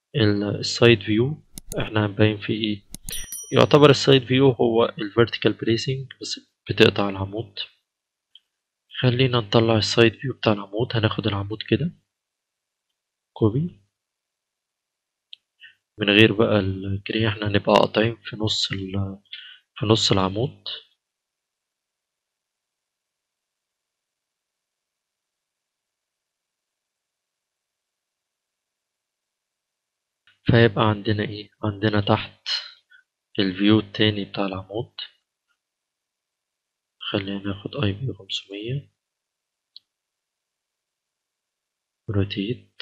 السايد فيو احنا هنبين فيه ايه يعتبر السايد فيو هو الفيرتيكال بريسنج بس بتقطع العمود خلينا نطلع السايد فيو بتاع العمود هناخد العمود كده كوبي من غير بقى الجري احنا هنبقى قاطعين في نص ال في نص العمود فيبقى عندنا ايه عندنا تحت الفيو التاني بتاع العمود خلينا ناخد اي بي خمسمية روتيت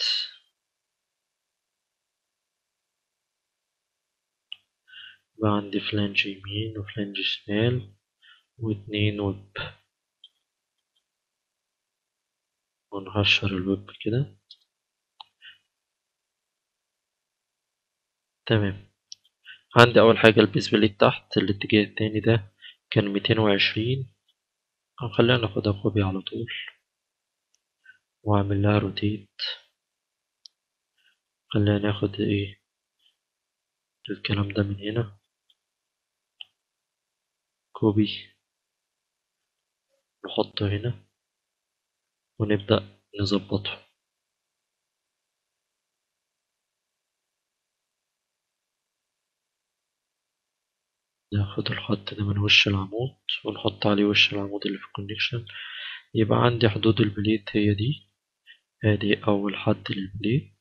بقى عندي فلانج يمين وفلانج شمال واتنين ويب ونهشر الويب كده تمام عندي أول حاجة البيس بليت تحت الاتجاه التاني ده كان ميتين وعشرين خلينا ناخدها كوبي على طول وأعمل لها روتيت خلينا ناخد ايه الكلام ده من هنا كوبي نحطه هنا ونبدأ نظبطه ناخد الخط ده من وش العمود ونحط عليه وش العمود اللي في الكونكشن يبقى عندي حدود البليت هي دي ادي اول حد للبليت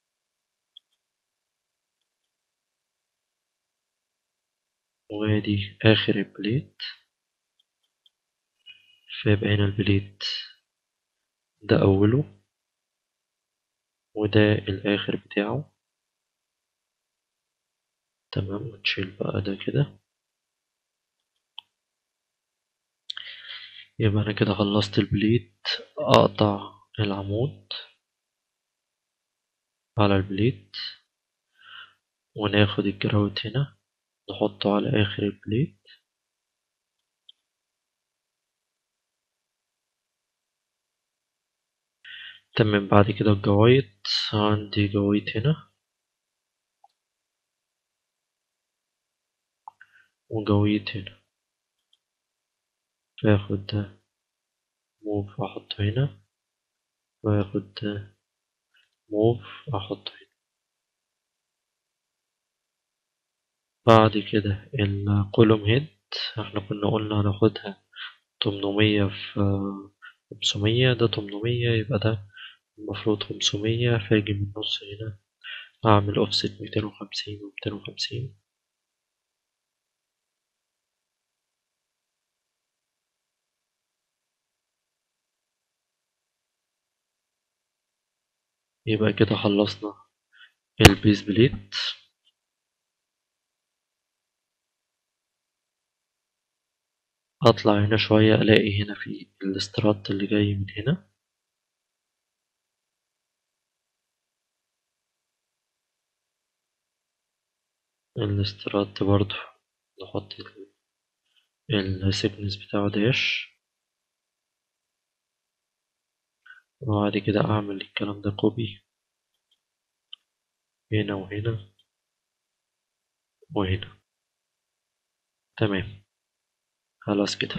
وادي اخر البليت فيبقى هنا البليت ده اوله وده الاخر بتاعه تمام ونشيل بقى ده كده يبقى انا كده خلصت البليت اقطع العمود على البليت وناخد الجراوت هنا نحطه على اخر البليت تمام بعد كده الجوايط عندي جوايط هنا وجويط هنا فاخد ده موف واحطه هنا واخد ده موف احطه هنا بعد كده الكولوم هيد احنا كنا قلنا هناخدها تمنمية في خمسمية ده تمنمية يبقى ده المفروض خمسمية فاجي من النص هنا أعمل أوفست ميتين وخمسين وميتين وخمسين يبقى كده خلصنا البيز بليت أطلع هنا شوية ألاقي هنا في الاسترات اللي جاي من هنا الاسترات برضو نحط السيكنس بتاعه داش وبعد كده أعمل الكلام ده كوبي هنا وهنا وهنا تمام خلاص كده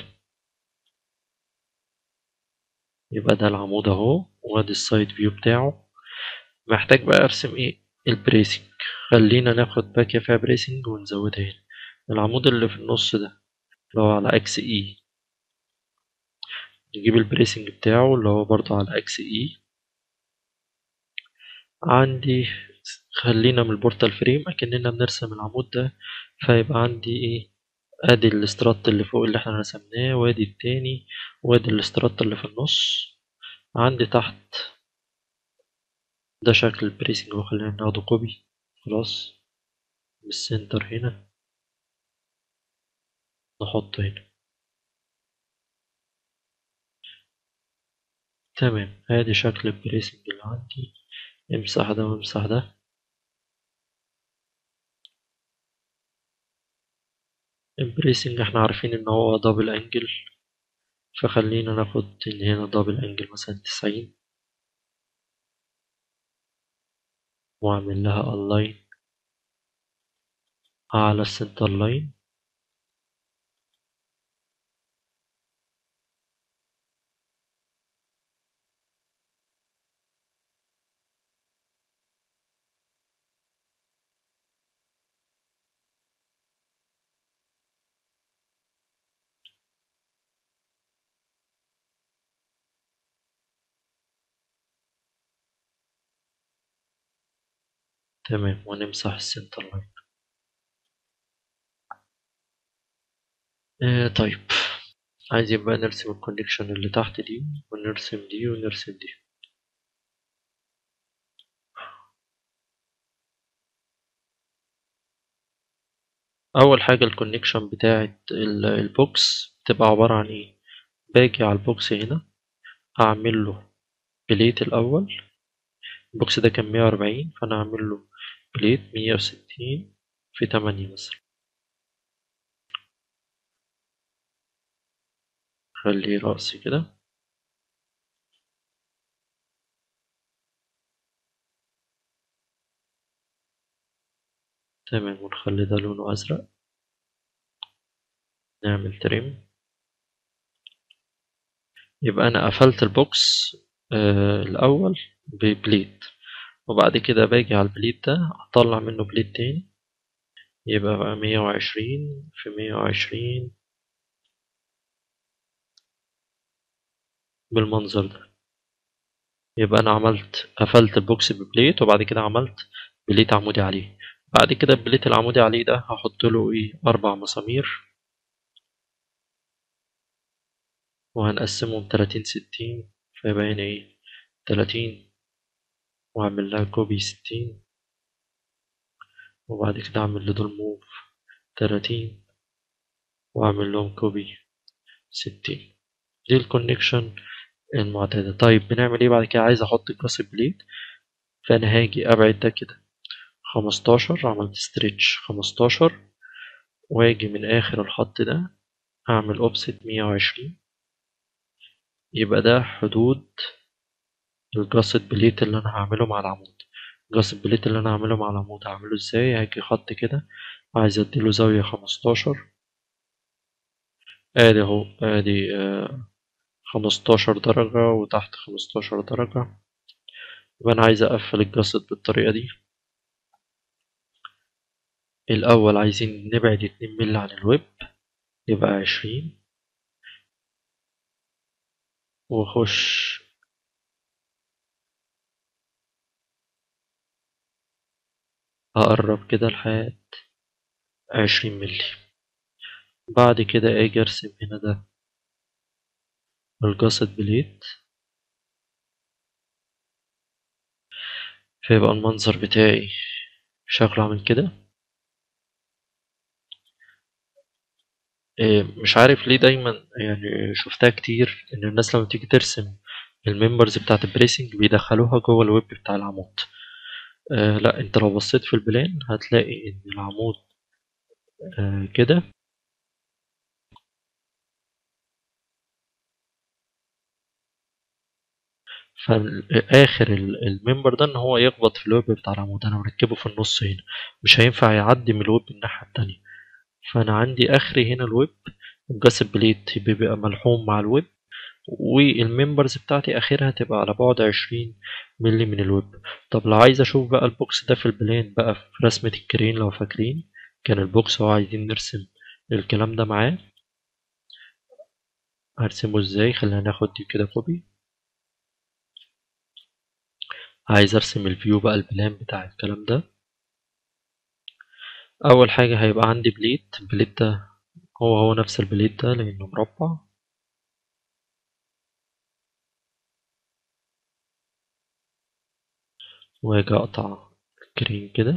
يبقى ده العمود اهو وادي السايد فيو بتاعه محتاج بقى ارسم ايه البريسنج خلينا ناخد باكية فيها بريسنج ونزودها هنا العمود اللي في النص ده اللي هو على اكس اي نجيب البريسنج بتاعه اللي هو برضه على اكس اي عندي خلينا من البورتال فريم اكننا بنرسم العمود ده فيبقى عندي ايه ادي الاسترات اللي فوق اللي احنا رسمناه وادي التاني وادي الاسترات اللي في النص عندي تحت ده شكل البريسنج وخلينا ناخده كوبي خلاص بالسنتر هنا نحطه هنا تمام ادي شكل البريسنج اللي عندي امسح ده وامسح ده البريسنج احنا عارفين ان هو دبل انجل فخلينا ناخد ان هنا دبل انجل مثلا تسعين واعمل لها align على السنتر لاين تمام ونمسح السنتر لاين آه طيب عايزين بقى نرسم الكونكشن اللي تحت دي ونرسم دي ونرسم دي اول حاجه الكونكشن بتاعه البوكس بتبقى عباره عن ايه باجي على البوكس هنا اعمل له بليت الاول البوكس ده كان 140 فانا هعمل له بليت 160 في 8 مثلا خليه رأسي كده تمام ونخلي ده لونه أزرق نعمل تريم يبقى أنا قفلت البوكس آه الأول ببليت وبعد كده باجي على البليت ده أطلع منه بليت تاني يبقى بقى مية وعشرين في مية وعشرين بالمنظر ده يبقى أنا عملت قفلت البوكس ببليت وبعد كده عملت بليت عمودي عليه بعد كده البليت العمودي عليه ده هحط له ايه أربع مسامير وهنقسمهم تلاتين ستين فيبقى هنا ايه تلاتين وأعمل لها كوبي ستين وبعد كده أعمل لدول موف تلاتين وأعمل لهم كوبي ستين دي الكونكشن المعتادة طيب بنعمل ايه بعد كده عايز احط الجاسب بليت فانا هاجي ابعد ده كده خمستاشر عملت ستريتش خمستاشر واجي من اخر الخط ده اعمل اوبست مية وعشرين يبقى ده حدود الجاسد بليت اللي انا هعمله مع العمود الجاسد بليت اللي انا هعمله مع العمود هعمله ازاي هاجي خط كده عايز اديله زاوية خمستاشر ادي اهو ادي آه خمستاشر درجة وتحت خمستاشر درجة يبقى أنا عايز أقفل الجسد بالطريقة دي الأول عايزين نبعد اتنين مللي عن الويب يبقى عشرين وأخش أقرب كده لحد عشرين مللي بعد كده أجي أرسم هنا ده الجسد بليت فيبقى المنظر بتاعي شكله عامل كده مش عارف ليه دايما يعني شفتها كتير ان الناس لما تيجي ترسم الممبرز بتاعت البريسنج بيدخلوها جوه الويب بتاع العمود آه لا انت لو بصيت في البلان هتلاقي ان العمود آه كده فاخر الممبر ده ان هو يخبط في الويب بتاع العمود انا مركبه في النص هنا مش هينفع يعدي من الويب الناحيه التانية فانا عندي اخري هنا الويب الجاسب بليت بيبقى ملحوم مع الويب والممبرز بتاعتي اخرها تبقى على بعد عشرين ملي من الويب طب لو عايز اشوف بقى البوكس ده في البلان بقى في رسمة الكرين لو فاكرين كان البوكس هو عايزين نرسم الكلام ده معاه هرسمه ازاي خلينا ناخد دي كده كوبي عايز ارسم الفيو بقى البلان بتاع الكلام ده اول حاجة هيبقى عندي بليت البليت ده هو هو نفس البليت ده لانه مربع واجي اقطع الكرين كده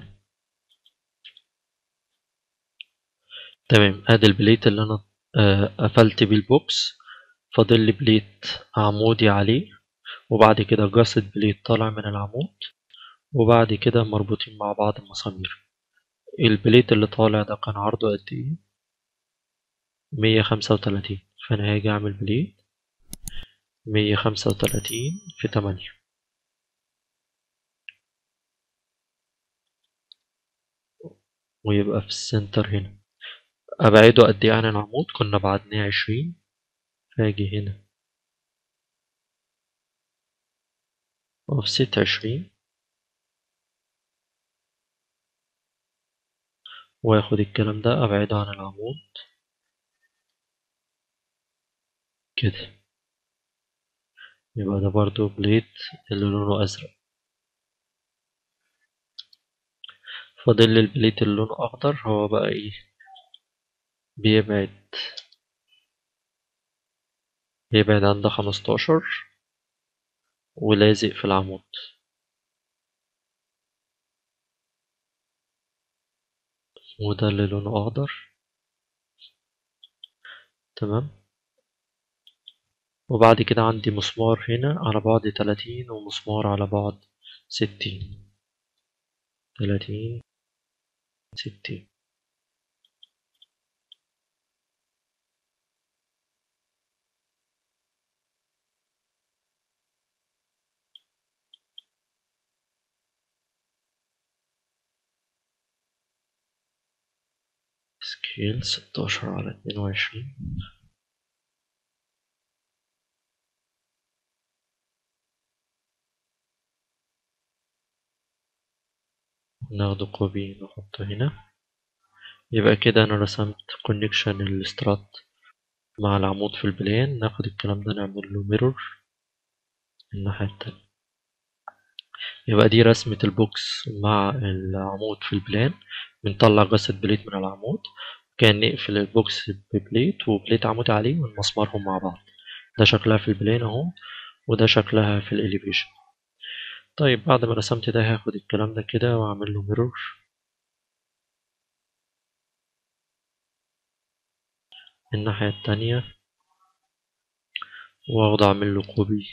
تمام ادي البليت اللي انا قفلت بيه البوكس فاضل لي بليت عمودي عليه وبعد كده جاسد بليت طالع من العمود وبعد كده مربوطين مع بعض المسامير البليت اللي طالع ده كان عرضه قد ايه مية خمسة وتلاتين فانا هاجي اعمل بليت مية خمسة وتلاتين في تمانية ويبقى في السنتر هنا أبعده قد إيه عن العمود كنا بعدناه عشرين فاجي هنا أوفست عشرين وآخد الكلام ده أبعده عن العمود كده يبقى ده برضو بليت اللي لونه أزرق فاضل لي البليت اللي لونه أخضر هو بقى إيه بيبعد بيبعد عند خمستاشر ولازق في العمود وده اللي لونه أخضر تمام وبعد كده عندي مسمار هنا على بعد تلاتين ومسمار على بعد ستين تلاتين ستين سكيل ستاشر على اتنين وعشرين ناخده كوبي نحطه هنا يبقى كده انا رسمت كونكشن الاسترات مع العمود في البلان ناخد الكلام ده نعمل له ميرور الناحية التانية يبقى دي رسمة البوكس مع العمود في البلان بنطلع جسد بليت من العمود كان نقفل البوكس ببليت وبليت عمود عليه ونمسمرهم مع بعض ده شكلها في البلان اهو وده شكلها في الاليفيشن طيب بعد ما رسمت ده هاخد الكلام ده كده واعمل له ميرور الناحية التانية واخد اعمل له كوبي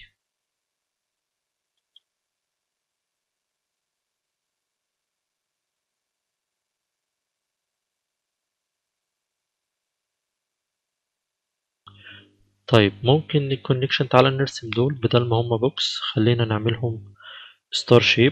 طيب ممكن الكونكشن تعالى نرسم دول بدل ما هما بوكس خلينا نعملهم ستار شيب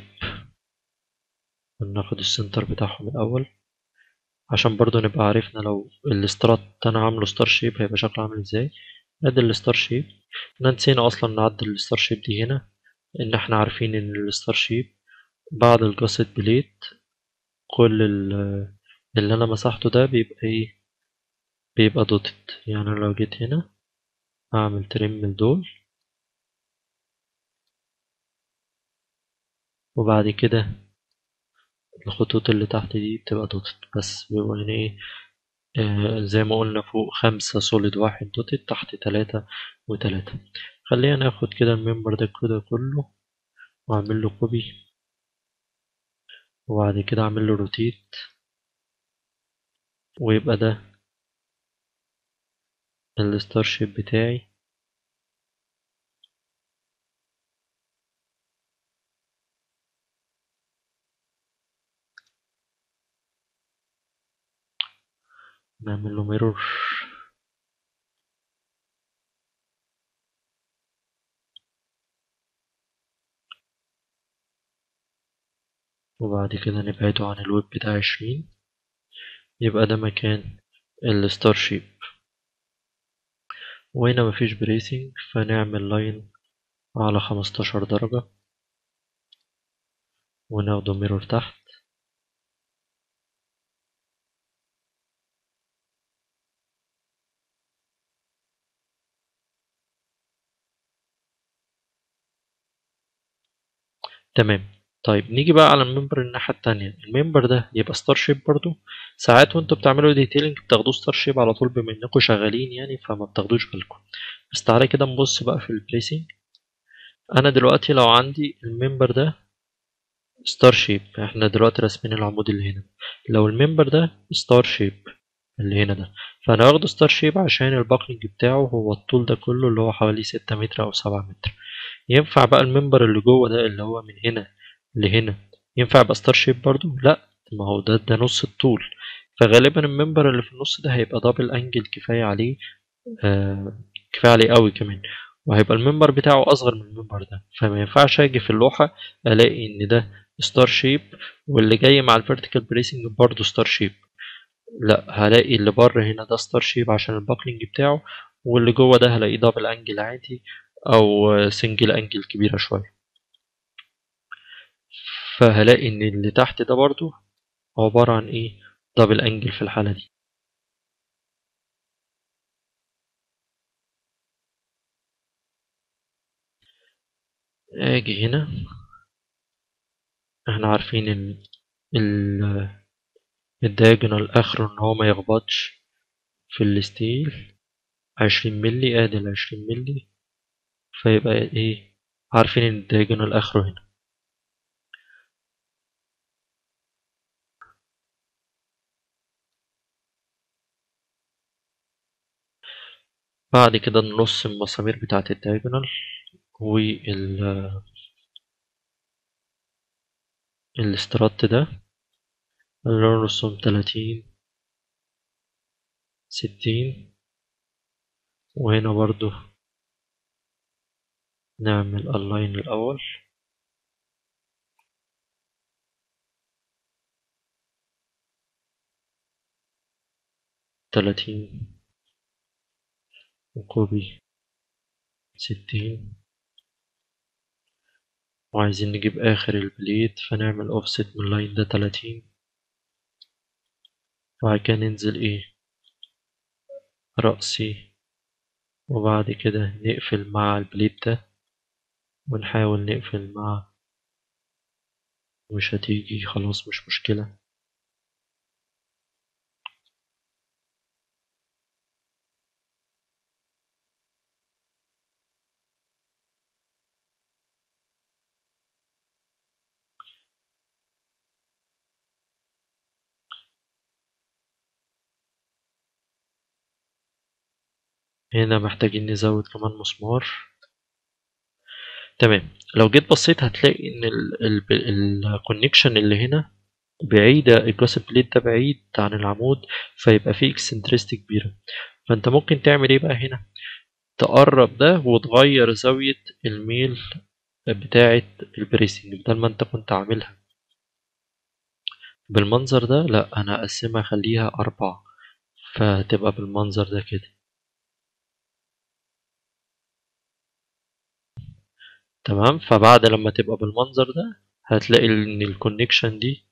وناخد السنتر بتاعهم الأول عشان برضو نبقى عرفنا لو الاسترات أنا عامله ستار شيب هيبقى شكله عامل ازاي ادي الستار شيب احنا نسينا اصلا نعدل الستار شيب دي هنا ان احنا عارفين ان الستار شيب بعد الجاست بليت كل اللي انا مسحته ده بيبقى ايه بيبقى دوتد يعني لو جيت هنا اعمل ترم لدول وبعد كده الخطوط اللي تحت دي بتبقى دوتد بس بيبقى يعني ايه آه زي ما قلنا فوق خمسة سوليد واحد دوتد تحت تلاتة وتلاتة خلينا ناخد كده الممبر ده كده كله واعمل له كوبي وبعد كده اعمل له روتيت ويبقى ده الستار شيب بتاعي نعمل له ميرور وبعد كده نبعده عن الويب بتاع عشرين يبقى ده مكان الستار شيب وهنا مفيش بريسنج فنعمل لاين على خمستاشر درجة وناخده ميرور تحت تمام طيب نيجي بقى على الممبر الناحية التانية الممبر ده يبقى ستار شيب برضو ساعات وانتوا بتعملوا ديتيلنج بتاخدوه ستار شيب على طول بما انكم شغالين يعني فما بتاخدوش بالكم بس تعالى كده نبص بقى في البليسنج انا دلوقتي لو عندي الممبر ده ستار شيب احنا دلوقتي راسمين العمود اللي هنا لو الممبر ده ستار شيب اللي هنا ده فانا واخده ستار شيب عشان الباكلينج بتاعه هو الطول ده كله اللي هو حوالي ستة متر او سبعة متر ينفع بقى الممبر اللي جوه ده اللي هو من هنا لهنا ينفع يبقى ستار شيب برضو لا ما هو ده ده نص الطول فغالبا الممبر اللي في النص ده هيبقى دبل انجل كفايه عليه آه كفايه عليه قوي كمان وهيبقى الممبر بتاعه اصغر من الممبر ده فما ينفعش اجي في اللوحه الاقي ان ده ستار شيب واللي جاي مع الفيرتيكال بريسنج برضه ستار شيب لا هلاقي اللي بره هنا ده ستار شيب عشان الباكلينج بتاعه واللي جوه ده هلاقيه دبل انجل عادي او سنجل انجل كبيره شويه فهلاقي ان اللي تحت ده برضو عباره عن ايه دبل انجل في الحاله دي اجي هنا احنا عارفين ان ال الدايجونال اخره ان هو ما يخبطش في الستيل عشرين ملي ادي العشرين ملي فيبقى ايه عارفين ان الدايجونال اخره هنا بعد كده نرص المسامير بتاعة الدايجونال وال الاسترات ده نرسم تلاتين ستين وهنا برضو نعمل اللاين الأول تلاتين وكوبي ستين وعايزين نجيب آخر البليد فنعمل اوفست من اللاين ده تلاتين وبعد كده ننزل ايه رأسي وبعد كده نقفل مع البليد ده ونحاول نقفل مع مش هتيجي خلاص مش مشكلة هنا محتاجين نزود كمان مسمار تمام لو جيت بصيت هتلاقي ان الكونكشن اللي هنا بعيدة الجوسب بليت ده بعيد عن العمود فيبقى فيه اكسنترستي كبيرة فانت ممكن تعمل ايه بقى هنا تقرب ده وتغير زاوية الميل بتاعة البريسنج بدل ما انت كنت عاملها بالمنظر ده لا انا اقسمها اخليها اربعة فهتبقى بالمنظر ده كده تمام فبعد لما تبقى بالمنظر ده هتلاقي ان الكونكشن دي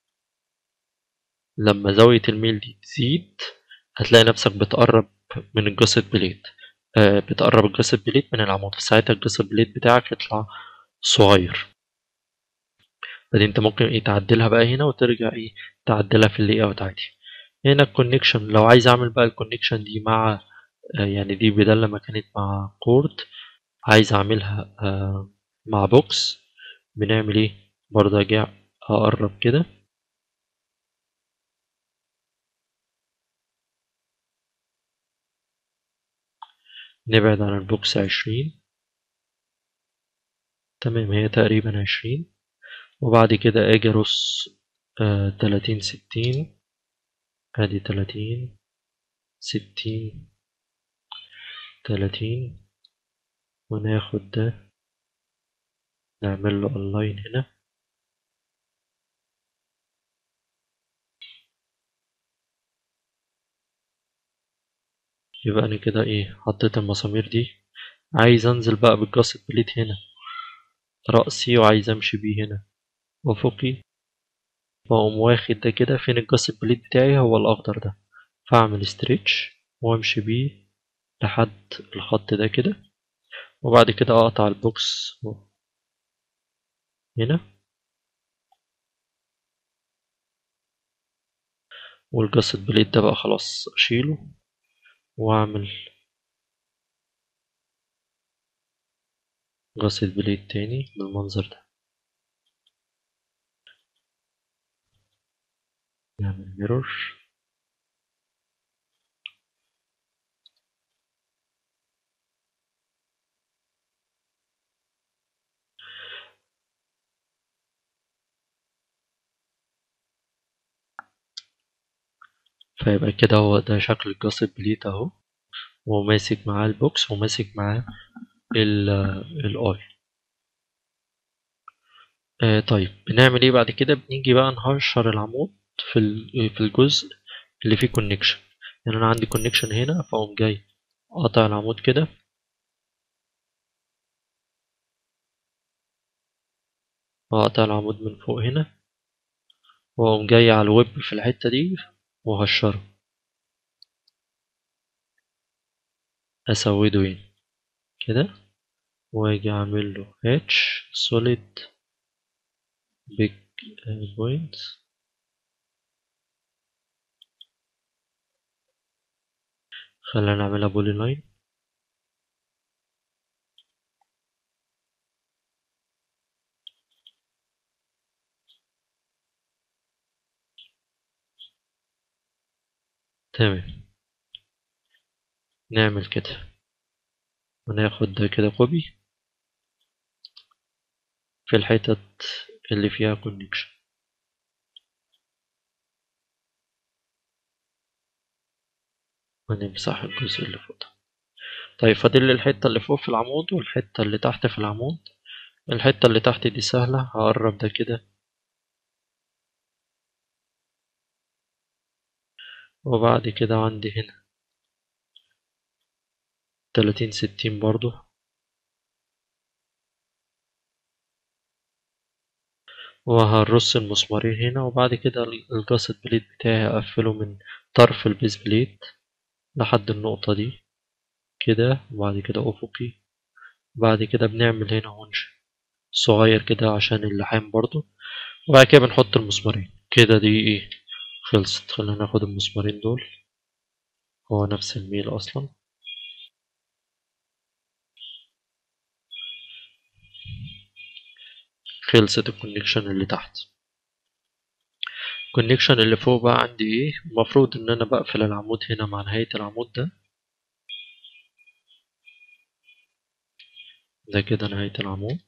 لما زاوية الميل دي تزيد هتلاقي نفسك بتقرب من الجسد بليت آه بتقرب الجسد بليت من العمود فساعتها الجسد بليت بتاعك يطلع صغير فدي انت ممكن ايه تعدلها بقى هنا وترجع ايه تعدلها في اللي اوت عادي هنا الكونكشن لو عايز اعمل بقى الكونكشن دي مع آه يعني دي بدل لما كانت مع كورد عايز اعملها آه مع بوكس بنعمل ايه برضه اجي اقرب كده نبعد عن البوكس عشرين تمام هي تقريبا عشرين وبعد كده اجي ارص آه تلاتين ستين ادي تلاتين ستين تلاتين وناخد ده نعمل له الاين هنا يبقى انا كده ايه حطيت المسامير دي عايز انزل بقى بالجاست بليت هنا رأسي وعايز امشي بيه هنا افقي واقوم واخد ده كده فين الجاست بليت بتاعي هو الاخضر ده فاعمل ستريتش وامشي بيه لحد الخط ده كده وبعد كده اقطع البوكس هنا والجسد بليد ده بقى خلاص اشيله واعمل جسد بليد تاني بالمنظر ده نعمل ميرور فيبقى كده هو ده شكل الجاست بليت اهو وماسك معاه البوكس وماسك معاه الاي آه طيب بنعمل ايه بعد كده بنيجي بقى نهشر العمود في ال- في الجزء اللي فيه كونكشن يعني انا عندي كونكشن هنا فاقوم جاي قاطع العمود كده وأقطع العمود من فوق هنا وأقوم جاي على الويب في الحتة دي وهشره أسوده يعني كده وأجي أعمل له هاتش solid big point خلينا نعملها بولي لاين تمام نعمل كده وناخد ده كده كوبي في الحتت اللي فيها كونكشن ونمسح الجزء اللي فوق ده طيب فاضل لي الحتة اللي فوق في العمود والحتة اللي تحت في العمود الحتة اللي تحت دي سهلة هقرب ده كده وبعد كده عندي هنا تلاتين ستين برضو وهرص المسمارين هنا وبعد كده الجاست بليت بتاعي هقفله من طرف البيز بليت لحد النقطة دي كده وبعد كده أفقي بعد كده بنعمل هنا ونش صغير كده عشان اللحام برضو وبعد كده بنحط المسمارين كده دي ايه خلصت خلينا ناخد المسمارين دول هو نفس الميل اصلا خلصت الكونكشن اللي تحت الكونكشن اللي فوق بقى عندي ايه المفروض ان انا بقفل العمود هنا مع نهاية العمود ده ده كده نهاية العمود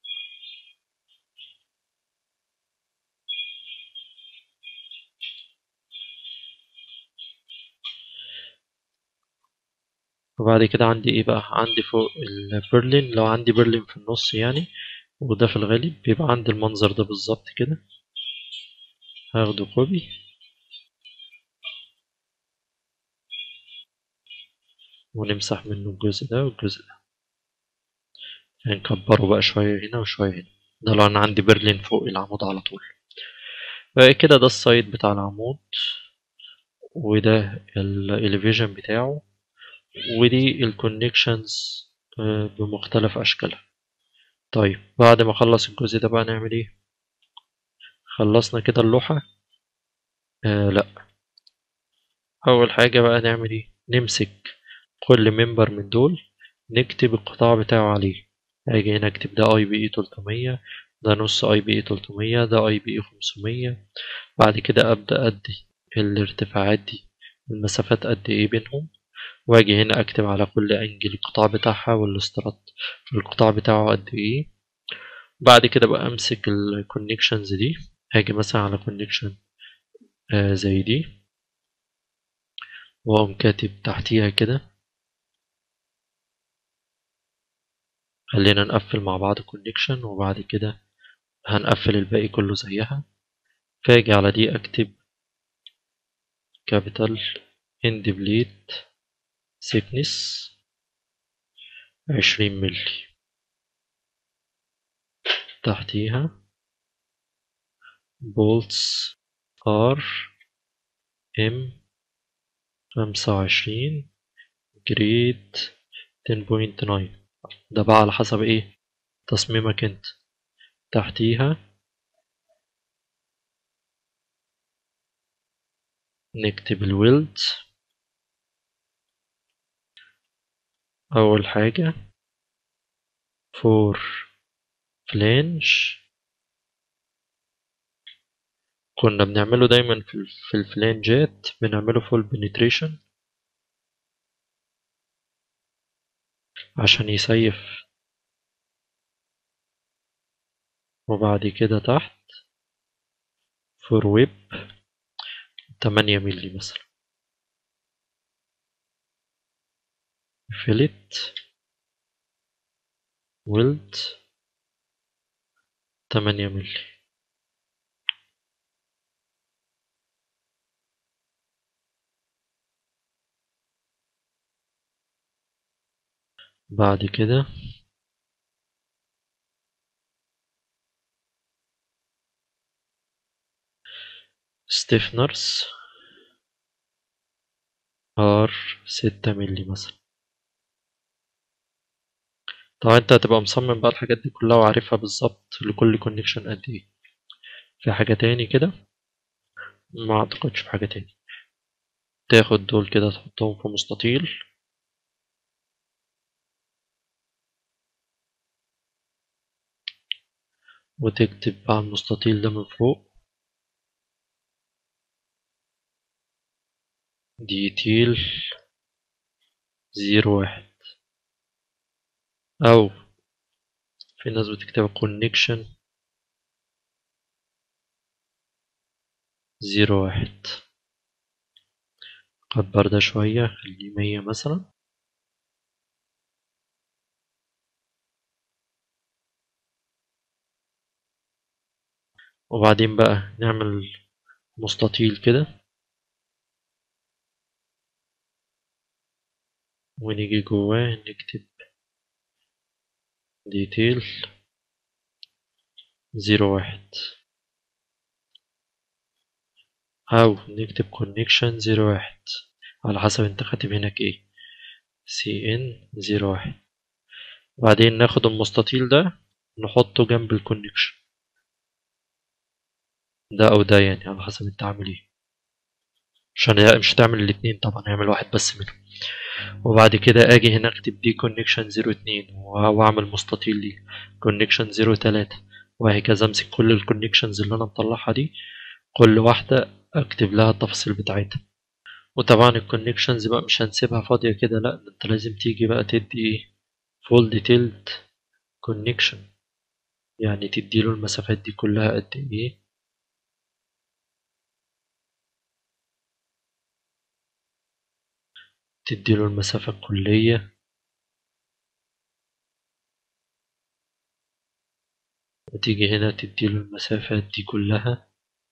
وبعد كده عندي ايه بقى عندي فوق البرلين لو عندي برلين في النص يعني وده في الغالب بيبقى عندي المنظر ده بالظبط كده هاخده كوبي ونمسح منه الجزء ده والجزء ده هنكبره بقى شوية هنا وشوية هنا ده لو أنا عندي برلين فوق العمود على طول بقى كده ده السايد بتاع العمود وده الاليفيشن بتاعه ودي الكونكشنز بمختلف أشكالها طيب بعد ما أخلص الجزء ده بقى نعمل ايه خلصنا كده اللوحة آه لا أول حاجة بقى نعمل ايه نمسك كل ممبر من دول نكتب القطاع بتاعه عليه اجي هنا اكتب ده اي بي اي 300 ده نص اي بي اي 300 ده اي بي اي 500 بعد كده ابدا ادي الارتفاعات دي المسافات قد ايه بينهم واجي هنا اكتب على كل انجل القطاع بتاعها والاسترات القطاع بتاعه قد ايه بعد كده بقى امسك الكونكشنز دي هاجي مثلا على كونكشن آه زي دي واقوم كاتب تحتيها كده خلينا نقفل مع بعض كونكشن وبعد كده هنقفل الباقي كله زيها فاجي على دي اكتب كابيتال end بليت thickness عشرين ملي تحتيها bolts R M خمسة وعشرين جريد 10.9 ده بقى على حسب ايه تصميمك انت تحتيها نكتب الويلد أول حاجة فور فلانج كنا بنعمله دايما في في الفلانجات بنعمله فول بنتريشن عشان يسيف وبعد كده تحت فور ويب تمانية ملي مثلا فيلت ويلد تمانية ملي بعد كده ستيفنرز ار ستة ملي مثلا طبعا انت هتبقى مصمم بقى الحاجات دي كلها وعارفها بالظبط لكل كونكشن قد ايه في حاجة تاني كده ما اعتقدش في حاجة تاني تاخد دول كده تحطهم في مستطيل وتكتب على المستطيل ده من فوق ديتيل زيرو واحد أو في ناس بتكتب كونكشن زيرو واحد كبر ده شوية خليه مية مثلا وبعدين بقى نعمل مستطيل كده ونيجي جواه نكتب ديتيل زيرو واحد أو نكتب كونكشن زيرو واحد على حسب انت كاتب هناك ايه سي ان زيرو واحد وبعدين ناخد المستطيل ده نحطه جنب الكونكشن ده او ده يعني على حسب انت عامل ايه عشان مش هتعمل الاتنين طبعا هيعمل واحد بس منهم وبعد كده اجي هنا اكتب دي كونكشن زيرو اتنين واعمل مستطيل دي كونكشن زيرو تلاتة وهكذا امسك كل الكونكشنز اللي انا مطلعها دي كل واحدة اكتب لها التفاصيل بتاعتها وطبعا الكونكشنز بقى مش هنسيبها فاضية كده لا انت لازم تيجي بقى تدي ايه فول ديتيلد كونكشن يعني تديله المسافات دي كلها قد ايه تديله المسافة الكلية وتيجي هنا تديله المسافات دي كلها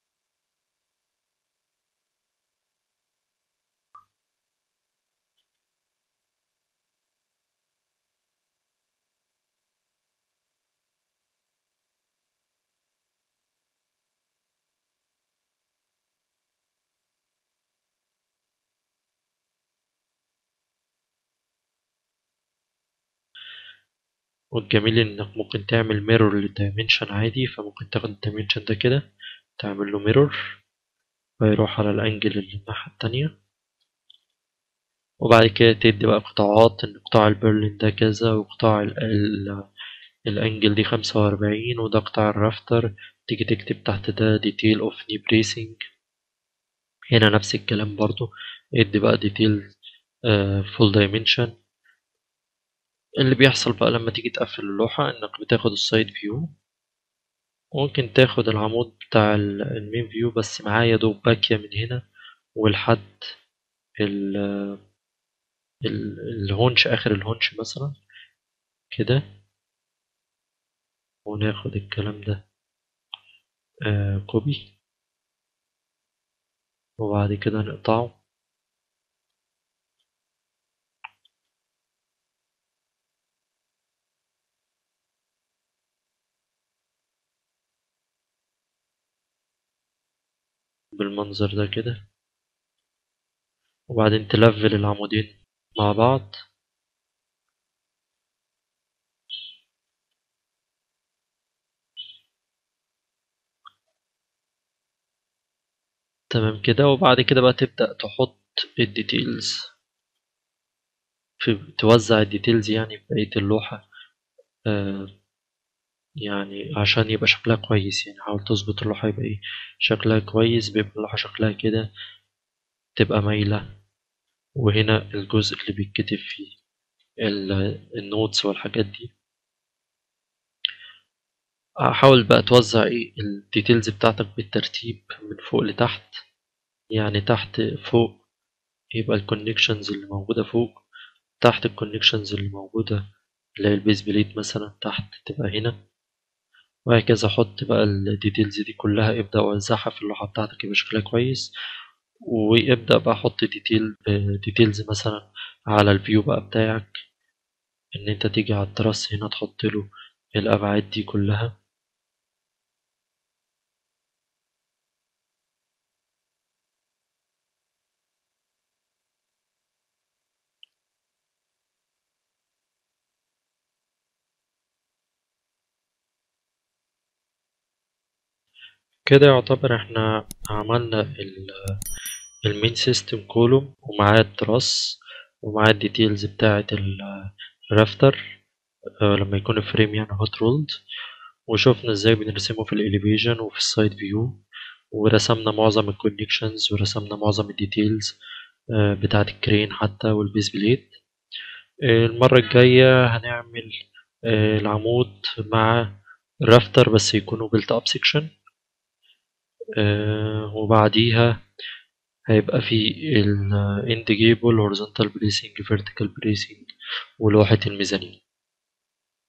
والجميل انك ممكن تعمل ميرور للدايمنشن عادي فممكن تاخد الدايمنشن ده كده تعمل له ميرور ويروح على الانجل اللي الناحية التانية وبعد كده تدي بقى قطاعات ان قطاع البرلين ده كذا وقطاع ال ال الانجل دي خمسة وأربعين وده قطاع الرافتر تيجي تكتب تحت ده ديتيل اوف ني بريسنج هنا نفس الكلام برضو ادي بقى ديتيل فول دايمنشن اللي بيحصل بقى لما تيجي تقفل اللوحة انك بتاخد السايد فيو ممكن تاخد العمود بتاع المين فيو بس معاه يا دوب باكية من هنا ولحد ال الهونش اخر الهونش مثلا كده وناخد الكلام ده آه كوبي وبعد كده نقطعه بالمنظر ده كده وبعدين تلفل العمودين مع بعض تمام كده وبعد كده بقى تبدأ تحط الديتيلز في توزع الديتيلز يعني في بقية اللوحة آه يعني عشان يبقى شكلها كويس يعني حاول تظبط اللوحة يبقى ايه شكلها كويس بيبقى اللوحة شكلها كده تبقى مايلة وهنا الجزء اللي بيتكتب فيه النوتس والحاجات دي حاول بقى توزع ايه الديتيلز بتاعتك بالترتيب من فوق لتحت يعني تحت فوق يبقى الكونكشنز اللي موجودة فوق تحت الكونكشنز اللي موجودة اللي هي البيز بليت مثلا تحت تبقى هنا وهكذا حط بقى الديتيلز دي كلها ابدأ وزعها في اللوحة بتاعتك يبقى شكلها كويس وابدأ بقى حط ديتيل ديتيلز مثلا على الفيو بقى بتاعك ان انت تيجي على التراس هنا تحط له الابعاد دي كلها كده يعتبر احنا عملنا المين سيستم كولوم ومعاه التراس ومعاه الديتيلز بتاعة الرافتر لما يكون فريم يعني هوت رولد وشوفنا ازاي بنرسمه في الاليفيجن وفي السايد فيو ورسمنا معظم الكونكشنز ورسمنا معظم الديتيلز بتاعة الكرين حتى والبيس بليت المرة الجاية هنعمل العمود مع رافتر بس يكونوا بيلت اب سيكشن وبعديها هيبقى في ال end cable horizontal bracing vertical bracing ولوحة الميزانين